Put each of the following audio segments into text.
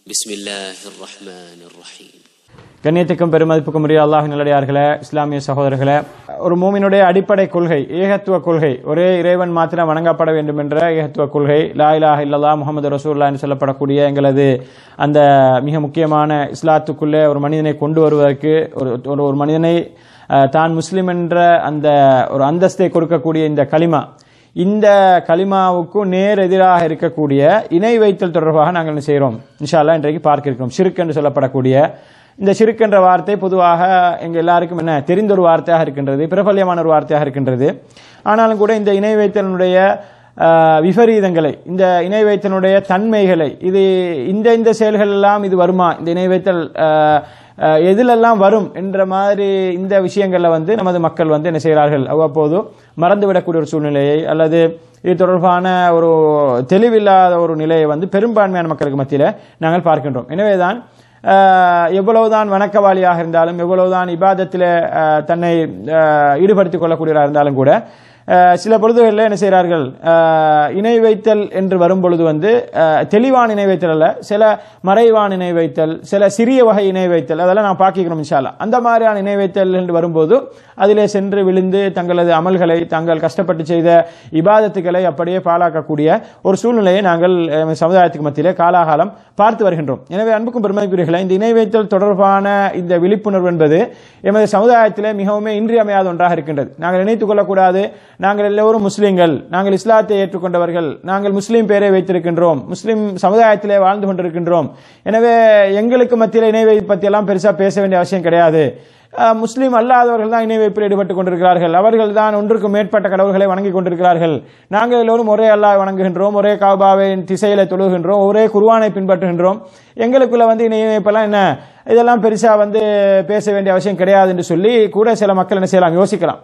بسم الله الرحمن الرحيم கண்ணியத்துக்கும் பெருமதிப்புக்கும் உரிய அல்லாஹ் நல்லடியார்களே இஸ்லாமிய சகோதரர்களே ஒரு மூமினுடைய அடிப்படை கொள்கை ஏகத்துவ கொள்கை ஒரே இறைவன் மாத்திரம் வணங்கப்பட வேண்டும் என்ற ஏகத்துவ கொள்கை லா இலாஹ இல்லல்லா முகமது ரசூல்லா என்று சொல்லப்படக்கூடிய எங்களது அந்த மிக முக்கியமான இஸ்லாத்துக்குள்ளே ஒரு மனிதனை கொண்டு வருவதற்கு ஒரு ஒரு ஒரு மனிதனை அஹ், தான் முஸ்லிம் என்ற அந்த ஒரு அந்தஸ்தை கொடுக்கக்கூடிய இந்த களிமா இந்த கலிமாவுக்கு நேர் எதிராக இருக்கக்கூடிய இணை வைத்தல் தொடர்பாக நாங்கள் என்ன செய்கிறோம் இன்ஷா அல்லாஹ் இன்றைக்கு பார்க்க இருக்கிறோம் ஷிர்க் என்று சொல்லப்படக்கூடிய இந்த ஷிர்க் என்ற வார்த்தை பொதுவாக எங்க எல்லாருக்கும் என்ன தெரிந்த ஒரு வார்த்தையாக இருக்கின்றது பிரபல்யமான ஒரு வார்த்தையாக இருக்கின்றது ஆனாலும் கூட இந்த இணை வைத்தலுடைய ஆஹ், விபரீதங்களை இந்த இணை வைத்தனுடைய தன்மைகளை இது இந்த இந்த செயல்கள் எல்லாம் இது வருமா இந்த இணை வைத்தல் ஆஹ், ஆஹ், எதிலெல்லாம் வரும் என்ற மாதிரி இந்த விஷயங்கள்ல வந்து நமது மக்கள் வந்து என்ன செய்கிறார்கள் அவ்வப்போது மறந்துவிடக்கூடிய ஒரு சூழ்நிலையை அல்லது இது தொடர்பான ஒரு தெளிவில்லாத ஒரு நிலையை வந்து பெரும்பான்மையான மக்களுக்கு மத்தியில் நாங்கள் பார்க்கின்றோம் எனவேதான் ஆஹ், எவ்வளவுதான் வணக்கவாளியாக இருந்தாலும் எவ்வளவுதான் இபாதத்தில் ஆஹ், தன்னை ஆஹ், ஈடுபடுத்திக் கொள்ளக்கூடியவராக இருந்தாலும் கூட ஆஹ், சில பொழுதுகளில் என்ன செய்கிறார்கள் ஆஹ், இணை வைத்தல் என்று வரும் பொழுது வந்து ஆஹ், தெளிவான இணை வைத்தல் அல்ல சில மறைவான இணை வைத்தல் சில சிறிய வகை இணை வைத்தல் அதெல்லாம் நான் பார்க்கிறோம் இன்ஷால்லா அந்த மாதிரியான இணை வைத்தல் என்று வரும்போது அதிலே சென்று விழுந்து தங்களது அமல்களை தாங்கள் கஷ்டப்பட்டு செய்த இபாதத்துக்களை அப்படியே பாழாக்கக்கூடிய ஒரு சூழ்நிலையை நாங்கள் அஹ், சமுதாயத்துக்கு மத்தியிலே காலாகாலம் பார்த்து வருகின்றோம் எனவே அன்புக்கும் பெருமதிக்குரியர்களே இந்த இணை வைத்தல் தொடர்பான இந்த விழிப்புணர்வு என்பது எமது சமுதாயத்திலே மிகவும் இன்றியமையாத ஒன்றாக இருக்கின்றது நாங்கள் நினைத்துக் கொள்ளக்கூடாது நாங்கள் எல்லோரும் முஸ்லீம்கள் நாங்கள் இஸ்லாத்தை ஏற்றுக்கொண்டவர்கள் நாங்கள் முஸ்லீம் பேரை வைத்திருக்கின்றோம் முஸ்லீம் சமுதாயத்திலே வாழ்ந்து கொண்டிருக்கின்றோம் எனவே எங்களுக்கு மத்தியில் இணை வைப்பு பற்றி எல்லாம் பெருசா பேச வேண்டிய அவசியம் கிடையாது அஹ், முஸ்லீம் அல்லாதவர்கள் தான் இணை வைப்பில் ஈடுபட்டுக் கொண்டிருக்கிறார்கள் அவர்கள் தான் ஒன்றுக்கு மேற்பட்ட கடவுள்களை வணங்கி கொண்டிருக்கிறார்கள் நாங்கள் எல்லோரும் ஒரே அல்லாஹ் வணங்குகின்றோம் ஒரே காபாவின் திசையில தொழுகின்றோம் ஒரே குர்ஆனை பின்பற்றுகின்றோம் எங்களுக்குள்ள வந்து இணை வைப்பெல்லாம் என்ன இதெல்லாம் பெருசா வந்து பேச வேண்டிய அவசியம் கிடையாது என்று சொல்லி கூட சில மக்கள் என்ன செய்யலாம் யோசிக்கலாம்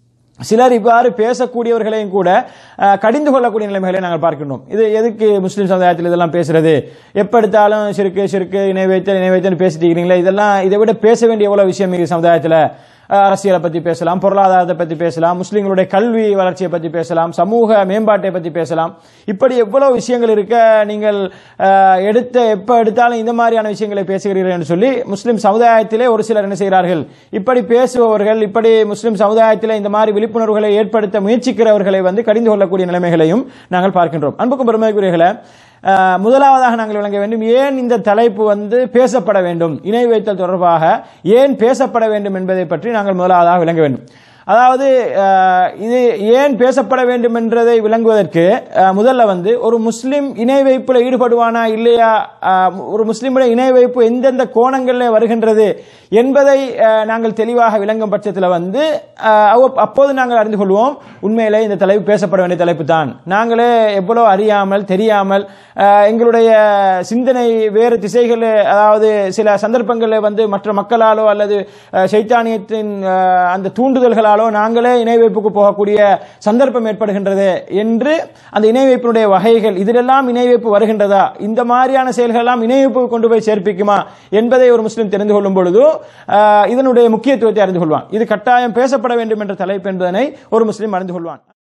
சிலர் இவ்வாறு பேசக்கூடியவர்களையும் கூட அஹ், கடிந்து கொள்ளக்கூடிய நிலைமைகளை நாங்கள் பார்க்கின்றோம் இது எதுக்கு முஸ்லீம் சமுதாயத்தில் இதெல்லாம் பேசுறது எப்ப எடுத்தாலும் சிறுக்கு சிறுக்கு இணை வைத்தல் இணை வைத்தல் பேசிட்டு இருக்கிறீங்களே இதெல்லாம் இதை விட பேச வேண்டிய எவ்வளவு விஷயம் இருக்கு சமுதாயத்தில் அஹ், அரசியலை பத்தி பேசலாம் பொருளாதாரத்தை பத்தி பேசலாம் முஸ்லீம்களுடைய கல்வி வளர்ச்சியை பத்தி பேசலாம் சமூக மேம்பாட்டை பத்தி பேசலாம் இப்படி எவ்வளவு விஷயங்கள் இருக்க நீங்கள் அஹ், எடுத்த எப்ப எடுத்தாலும் இந்த மாதிரியான விஷயங்களை பேசுகிறீர்கள் என்று சொல்லி முஸ்லிம் சமுதாயத்திலே ஒரு சிலர் என்ன செய்கிறார்கள் இப்படி பேசுபவர்கள் இப்படி முஸ்லிம் சமுதாயத்திலே இந்த மாதிரி விழிப்புணர்வுகளை ஏற்படுத்த முயற்சிக்கிறவர்களை வந்து கடிந்து கொள்ளக்கூடிய நிலைமைகளையும் நாங்கள் பார்க்கின்றோம் அன்புக்கும் பெருமைக்குரியர்களே அஹ், முதலாவதாக நாங்கள் விளங்க வேண்டும் ஏன் இந்த தலைப்பு வந்து பேசப்பட வேண்டும் இணை வைத்தல் தொடர்பாக ஏன் பேசப்பட வேண்டும் என்பதை பற்றி நாங்கள் முதலாவதாக விளங்க வேண்டும் அதாவது அஹ், இது ஏன் பேசப்பட வேண்டும் என்றதை விளங்குவதற்கு அஹ், முதல்ல வந்து ஒரு முஸ்லிம் இணை வைப்புல ஈடுபடுவானா இல்லையா அஹ், ஒரு முஸ்லிமுடைய இணை வைப்பு எந்தெந்த கோணங்களில் வருகின்றது என்பதை அஹ், நாங்கள் தெளிவாக விளங்கும் பட்சத்தில் வந்து அஹ், அவ்வ- அப்போது நாங்கள் அறிந்து கொள்வோம் உண்மையிலே இந்த தலைப்பு பேசப்பட வேண்டிய தலைப்பு தான் நாங்களே எவ்வளோ அறியாமல் தெரியாமல் அஹ், எங்களுடைய சிந்தனை வேறு திசைகள் அதாவது சில சந்தர்ப்பங்களில் வந்து மற்ற மக்களாலோ அல்லது அஹ், சைத்தானியத்தின் அஹ், அந்த தூண்டுதல்களாலோ நாங்களே இணை வைப்புக்கு போகக்கூடிய சந்தர்ப்பம் ஏற்படுகின்றது என்று அந்த இணை வைப்பினுடைய வகைகள் இதிலெல்லாம் இணை வைப்பு வருகின்றதா இந்த மாதிரியான செயல்கள் எல்லாம் இணை வைப்பு கொண்டு போய் சேர்ப்பிக்குமா என்பதை ஒரு முஸ்லிம் தெரிந்து கொள்ளும் பொழுது அஹ், இதனுடைய முக்கியத்துவத்தை அறிந்து கொள்வான் இது கட்டாயம் பேசப்பட வேண்டும் என்ற தலைப்பு என்பதனை ஒரு முஸ்லிம் அறிந்து கொள்வான்